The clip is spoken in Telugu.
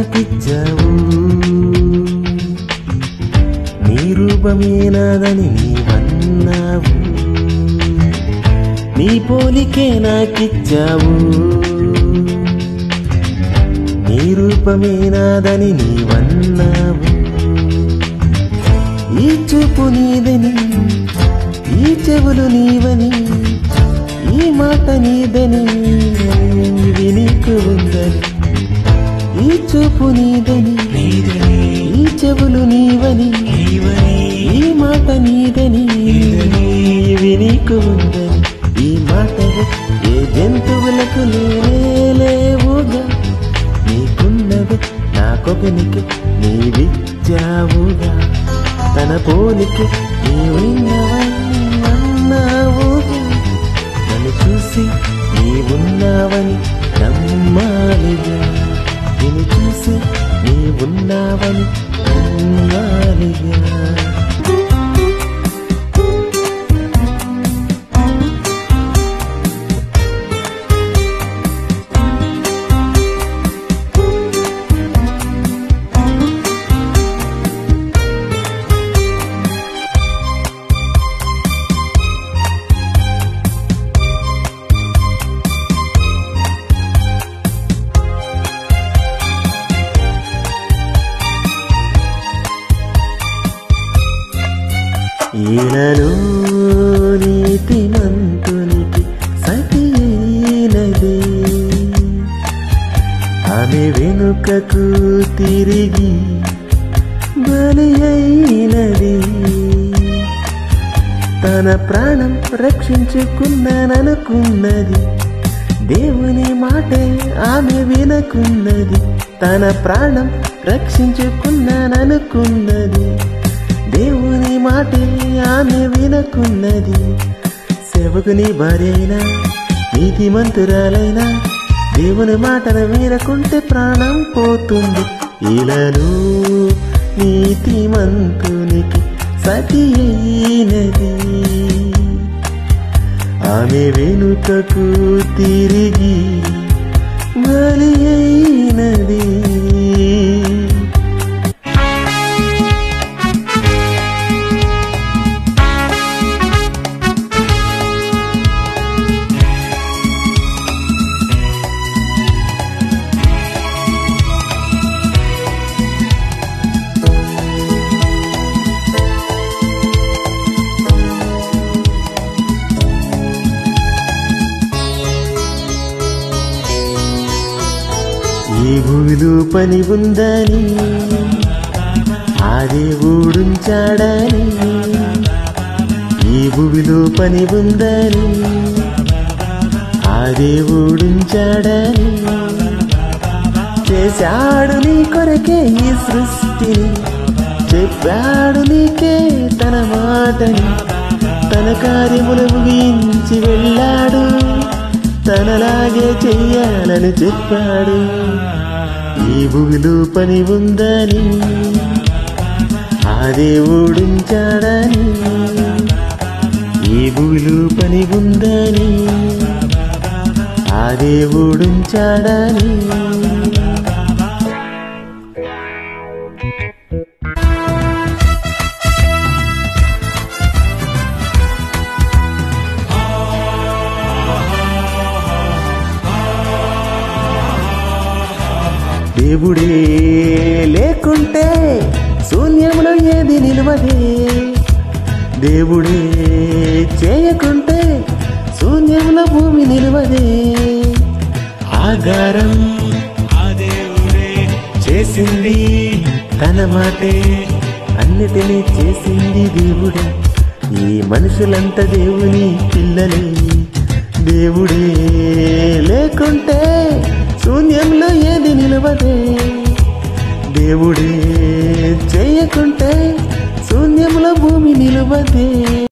నాకిచ్చావు నీ రూపమే నాదని నీవన్నావు నీ పోలికే నాకిచ్చావు నీ రూపమే నాదని నీవన్నావు ఈ చూపు నీదని ఈ చెవులు నీవని ఈ మాట నీదని ఇది నీకు ఉందని ఈ చూపు నీదని ఈ చెవులు నీవని ఈ మాట నీదని ఇవి నీకు ఉందని ఈ మాటలు ఏ జంతువులకు లేవుగా నీకున్నది నాకొకనికి నీవిచ్చావుగా తన పోలికి నీవున్నవని అన్నావుగా నన్ను చూసి నీవున్నావని నమ్మాలిగా నిన్ను చూసి నీవున్నావని నమ్మాలిగా ఈలలో నీతిమంతునికి సతి అయినది ఆమె వెనుకకు తిరిగి బలి అయినది తన ప్రాణం రక్షించుకున్నాననుకున్నది దేవుని మాటే ఆమె వినకున్నది తన ప్రాణం రక్షించుకున్నాననుకున్నది దేవుని మాటే ఆమె వినకున్నది సేవకుని భార్య అయినా నీతిమంతురాలైనా దేవుని మాటను వినకుంటే ప్రాణం పోతుంది ఇలాను నీతిమంతునికి సతి అయినది ఆమె వెనుకకు తిరిగి బలి అయినది ఈ భూమిలో పని ఉందని ఆ దేవుడుంచాడని ఈ భూమిలో పని ఉందని ఆ దేవుడుంచాడని చేశాడు నీ కొరకే ఈ సృష్టిని చెప్పాడు నీకే తన మాటని తన కార్యములు ముగించి వెళ్ళాడు తనలాగే చెయ్యాలని చెప్పాడు ఈ భూమిలో పని ఉందని ఆ దేవుడుంచాడని ఈ భూమిలో పని ఉందని ఆ దేవుడుంచాడని దేవుడే లేకుంటే శూన్యంలో ఏది నిలవదే దేవుడే చేయకుంటే శూన్యంలో భూమి నిలవదే ఆగారం ఆ దేవుడే చేసింది తన మాటే అన్నిటినీ చేసింది దేవుడే ఈ మనుషులంతా దేవుని పిల్లలే దేవుడే లేకుంటే శూన్యంలో ఏది నిలవదే దేవుడే చేయకుంటే శూన్యంలో భూమి నిలవదే